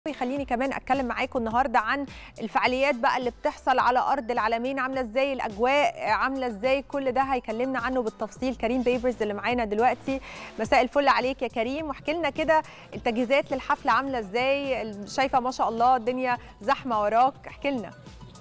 خليني كمان اتكلم معاكم النهارده عن الفعاليات بقى اللي بتحصل على ارض العالمين عامله ازاي الاجواء عامله ازاي كل ده هيكلمنا عنه بالتفصيل كريم بيبرز اللي معانا دلوقتي مساء الفل عليك يا كريم واحكي لنا كده التجهيزات للحفله عامله ازاي شايفه ما شاء الله الدنيا زحمه وراك احكي لنا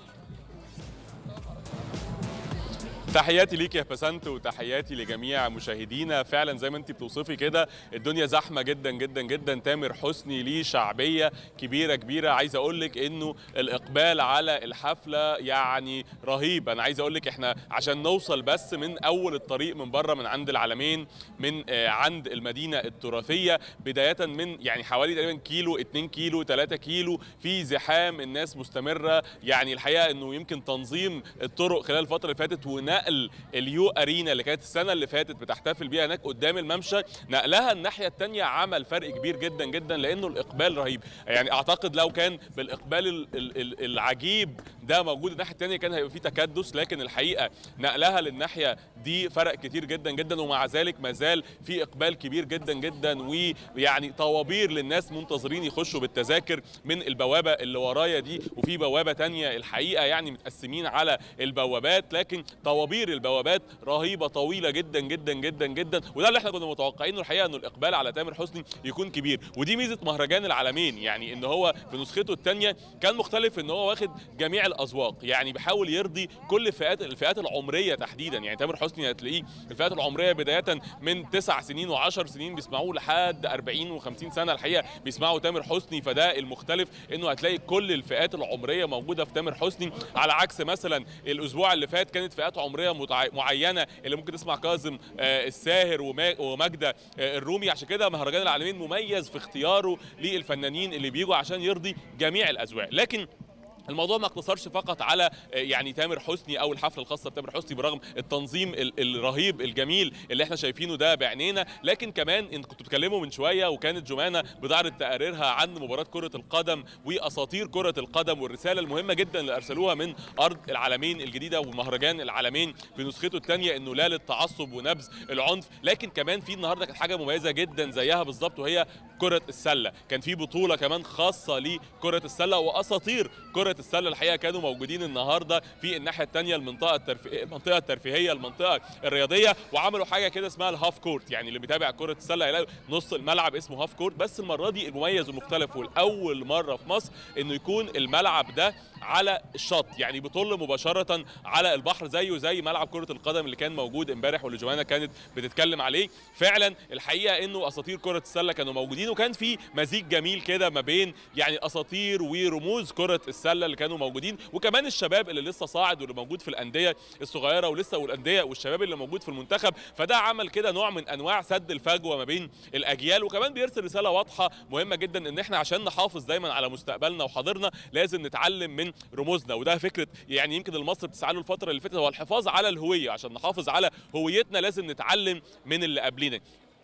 تحياتي ليك يا بسنت وتحياتي لجميع مشاهدينا فعلا زي ما انت بتوصفي كده الدنيا زحمه جدا جدا جدا تامر حسني ليه شعبيه كبيره كبيره عايز اقول لك انه الاقبال على الحفله يعني رهيب انا عايز اقول لك احنا عشان نوصل بس من اول الطريق من بره من عند العلمين من آه عند المدينه التراثيه بدايه من يعني حوالي تقريبا كيلو 2 كيلو 3 كيلو في زحام الناس مستمره يعني الحقيقه انه يمكن تنظيم الطرق خلال الفتره اللي فاتت ونقل نقل اليو ارينا اللي كانت السنه اللي فاتت بتحتفل بيها هناك قدام الممشى نقلها الناحيه الثانيه عمل فرق كبير جدا جدا لانه الاقبال رهيب يعني اعتقد لو كان بالاقبال ال ال العجيب ده موجود الناحيه الثانيه كان هيبقى فيه تكدس لكن الحقيقه نقلها للناحيه دي فرق كتير جدا جدا ومع ذلك ما زال في اقبال كبير جدا جدا ويعني طوابير للناس منتظرين يخشوا بالتذاكر من البوابه اللي ورايا دي وفي بوابه ثانيه الحقيقه يعني متقسمين على البوابات لكن طوابير طوابير البوابات رهيبه طويله جدا جدا جدا جدا وده اللي احنا كنا متوقعينه الحقيقه انه الاقبال على تامر حسني يكون كبير ودي ميزه مهرجان العالمين يعني ان هو في نسخته الثانيه كان مختلف ان هو واخد جميع الاذواق يعني بيحاول يرضي كل الفئات الفئات العمريه تحديدا يعني تامر حسني هتلاقيه الفئات العمريه بدايه من تسع سنين و10 سنين بيسمعوه لحد 40 و50 سنه الحقيقه بيسمعوا تامر حسني فده المختلف انه هتلاقي كل الفئات العمريه موجوده في تامر حسني على عكس مثلا الاسبوع اللي فات كانت فئات عمريه معينه اللي ممكن تسمع كاظم الساهر وماجده الرومي عشان كده مهرجان العالمين مميز في اختياره للفنانين اللي بيجوا عشان يرضي جميع الاذواق لكن الموضوع ما اقتصرش فقط على يعني تامر حسني او الحفله الخاصه بتامر حسني برغم التنظيم الرهيب الجميل اللي احنا شايفينه ده بعينينا لكن كمان انت كنتوا بتتكلموا من شويه وكانت جمانه بتعرض تقاريرها عن مباراه كره القدم واساطير كره القدم والرساله المهمه جدا اللي ارسلوها من ارض العالمين الجديده ومهرجان العالمين في نسخته الثانيه انه لا للتعصب ونبذ العنف لكن كمان في النهارده كانت حاجه مميزه جدا زيها بالظبط وهي كره السله كان في بطوله كمان خاصه لكره السله واساطير كره السله الحقيقه كانوا موجودين النهارده في الناحيه الثانيه المنطقه الترفيه المنطقه الترفيهيه المنطقه الرياضيه وعملوا حاجه كده اسمها الهاف كورت يعني اللي بيتابع كره السله هيلاقي نص الملعب اسمه هاف كورت بس المره دي المميز والمختلف والاول مره في مصر انه يكون الملعب ده على الشط يعني بيطل مباشره على البحر زيه زي ملعب كره القدم اللي كان موجود امبارح واللي جوانا كانت بتتكلم عليه فعلا الحقيقه انه اساطير كره السله كانوا موجودين وكان في مزيج جميل كده ما بين يعني اساطير ورموز كره السله اللي كانوا موجودين وكمان الشباب اللي لسه صاعد واللي موجود في الانديه الصغيره ولسه والانديه والشباب اللي موجود في المنتخب فده عمل كده نوع من انواع سد الفجوه ما بين الاجيال وكمان بيرسل رساله واضحه مهمه جدا ان احنا عشان نحافظ دايما على مستقبلنا وحاضرنا لازم نتعلم من رموزنا وده فكره يعني يمكن المصري بتسعى له الفتره اللي فاتت هو الحفاظ على الهويه عشان نحافظ على هويتنا لازم نتعلم من اللي قبلنا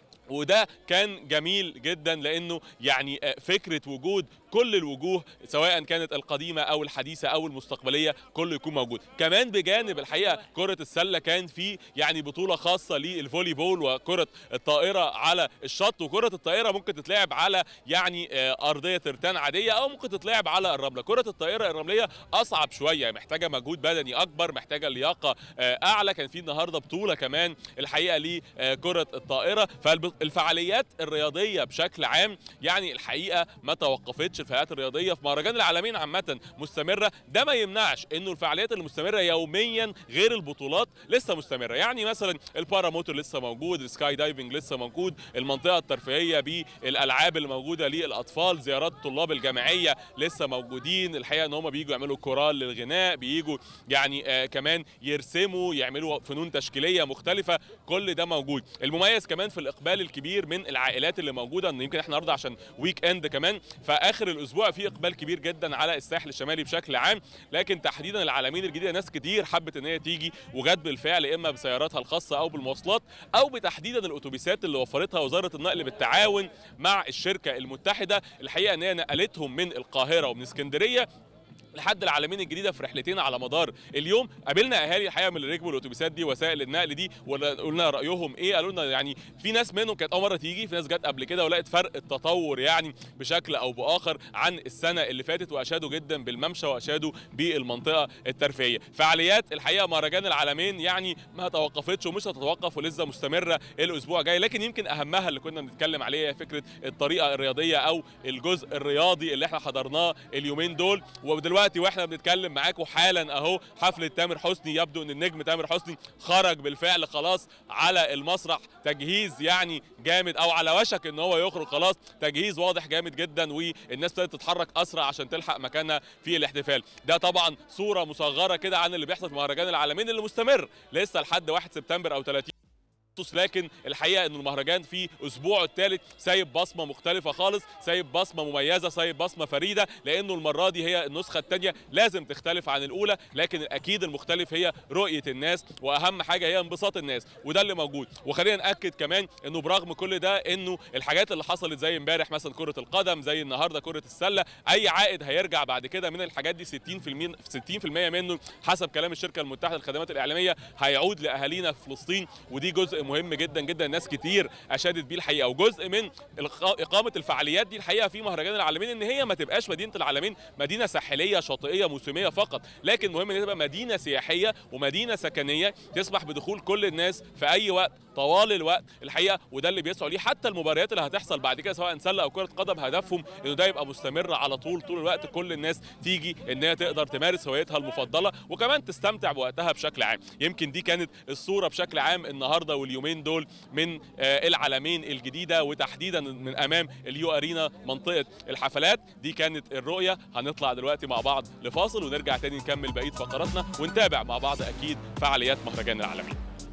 وده كان جميل جدا لانه يعني فكره وجود كل الوجوه سواء كانت القديمه او الحديثه او المستقبليه كله يكون موجود كمان بجانب الحقيقه كره السله كان في يعني بطوله خاصه للفولي بول وكره الطائره على الشط وكره الطائره ممكن تتلعب على يعني ارضيه ترتان عاديه او ممكن تتلعب على الرمله كره الطائره الرمليه اصعب شويه محتاجه مجهود بدني اكبر محتاجه لياقه اعلى كان في النهارده بطوله كمان الحقيقه لكره الطائره فالفعاليات الرياضيه بشكل عام يعني الحقيقه ما توقفتش الفئات الرياضيه في مهرجان العالمين عامه مستمره ده ما يمنعش انه الفعاليات المستمره يوميا غير البطولات لسه مستمره يعني مثلا الباراموتور لسه موجود السكاي دايفنج لسه موجود المنطقه الترفيهيه بالالعاب اللي موجوده للاطفال زيارات الطلاب الجامعيه لسه موجودين الحقيقه ان هم بييجوا يعملوا كورال للغناء بييجوا يعني آه كمان يرسموا يعملوا فنون تشكيليه مختلفه كل ده موجود المميز كمان في الاقبال الكبير من العائلات اللي موجوده ان يمكن احنا النهارده عشان ويك اند كمان فاخر الاسبوع في اقبال كبير جدا على الساحل الشمالي بشكل عام لكن تحديدا العالمين الجديده ناس كتير حبت ان هي تيجي وجت بالفعل اما بسياراتها الخاصه او بالمواصلات او بتحديدا الاتوبيسات اللي وفرتها وزاره النقل بالتعاون مع الشركه المتحده الحقيقه ان هي نقلتهم من القاهره ومن اسكندريه لحد العالمين الجديده في رحلتين على مدار اليوم قابلنا اهالي الحقيقه من اللي ركبوا الاتوبيسات دي وسائل النقل دي وقلنا رايهم ايه قالوا لنا يعني في ناس منهم كانت اول مره تيجي في ناس جت قبل كده ولقت فرق التطور يعني بشكل او باخر عن السنه اللي فاتت واشادوا جدا بالممشى واشادوا بالمنطقه الترفيهيه فعاليات الحقيقه مهرجان العالمين يعني ما توقفتش ومش هتتوقف ولسه مستمره الاسبوع الجاي لكن يمكن اهمها اللي كنا بنتكلم عليها فكره الطريقه الرياضيه او الجزء الرياضي اللي احنا حضرناه اليومين دول ودلوقتي واحنا بنتكلم معاكم حالا اهو حفله تامر حسني يبدو ان النجم تامر حسني خرج بالفعل خلاص على المسرح تجهيز يعني جامد او على وشك ان هو يخرج خلاص تجهيز واضح جامد جدا والناس ابتدت تتحرك اسرع عشان تلحق مكانها في الاحتفال ده طبعا صوره مصغره كده عن اللي بيحصل في مهرجان العالمين اللي مستمر لسه لحد 1 سبتمبر او 30 لكن الحقيقه ان المهرجان في اسبوعه الثالث سايب بصمه مختلفه خالص سايب بصمه مميزه سايب بصمه فريده لانه المره دي هي النسخه الثانيه لازم تختلف عن الاولى لكن اكيد المختلف هي رؤيه الناس واهم حاجه هي انبساط الناس وده اللي موجود وخلينا ناكد كمان انه برغم كل ده انه الحاجات اللي حصلت زي امبارح مثلا كره القدم زي النهارده كره السله اي عائد هيرجع بعد كده من الحاجات دي 60% 60% منه حسب كلام الشركه المتحده للخدمات الاعلاميه هيعود لاهالينا في فلسطين ودي جزء مهم جدا جدا ناس كتير اشادت بيه الحقيقه وجزء من اقامه الفعاليات دي الحقيقه في مهرجان العالمين ان هي ما تبقاش مدينه العالمين مدينه ساحليه شاطئيه موسميه فقط لكن مهم ان تبقى مدينه سياحيه ومدينه سكنيه تسمح بدخول كل الناس في اي وقت طوال الوقت الحقيقه وده اللي بيسعوا ليه حتى المباريات اللي هتحصل بعد كده سواء سله او كره قدم هدفهم انه ده يبقى مستمر على طول طول الوقت كل الناس تيجي ان هي تقدر تمارس هوايتها المفضله وكمان تستمتع بوقتها بشكل عام يمكن دي كانت الصوره بشكل عام النهارده واليومين دول من العالمين الجديده وتحديدا من امام اليو ارينا منطقه الحفلات دي كانت الرؤيه هنطلع دلوقتي مع بعض لفاصل ونرجع تاني نكمل بقيه فقراتنا ونتابع مع بعض اكيد فعاليات مهرجان العالمين